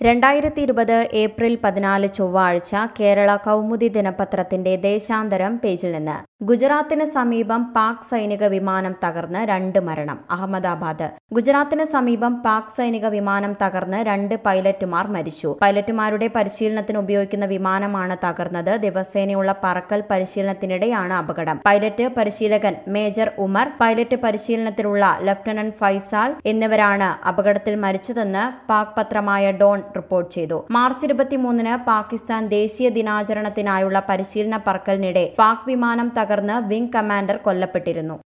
രണ്ടായിരത്തി ഇരുപത് ഏപ്രിൽ പതിനാല് ചൊവ്വാഴ്ച കേരള കൗമുദി ദിനപത്രത്തിന്റെ ദേശാന്തരം പേജിൽ നിന്ന് ഗുജറാത്തിന് സമീപം പാക് സൈനിക വിമാനം തകർന്ന് രണ്ട് മരണം അഹമ്മദാബാദ് ഗുജറാത്തിന് സമീപം പാക് സൈനിക വിമാനം തകർന്ന് രണ്ട് പൈലറ്റുമാർ മരിച്ചു പൈലറ്റുമാരുടെ പരിശീലനത്തിന് ഉപയോഗിക്കുന്ന വിമാനമാണ് തകർന്നത് ദിവസേനയുള്ള പറക്കൽ പരിശീലനത്തിനിടെയാണ് അപകടം പൈലറ്റ് പരിശീലകൻ മേജർ ഉമർ പൈലറ്റ് പരിശീലനത്തിലുള്ള ലഫ്റ്റനന്റ് ഫൈസാൽ എന്നിവരാണ് അപകടത്തിൽ മരിച്ചതെന്ന് പാക് പത്രമായ ഡോൺ റിപ്പോർട്ട് ചെയ്തു മാർച്ച് ഇരുപത്തിമൂന്നിന് പാകിസ്ഥാൻ ദേശീയ ദിനാചരണത്തിനായുള്ള പരിശീലന പറക്കലിനിടെ പാക് വിമാനം തകർന്ന് വിംഗ് കമാൻഡർ കൊല്ലപ്പെട്ടിരുന്നു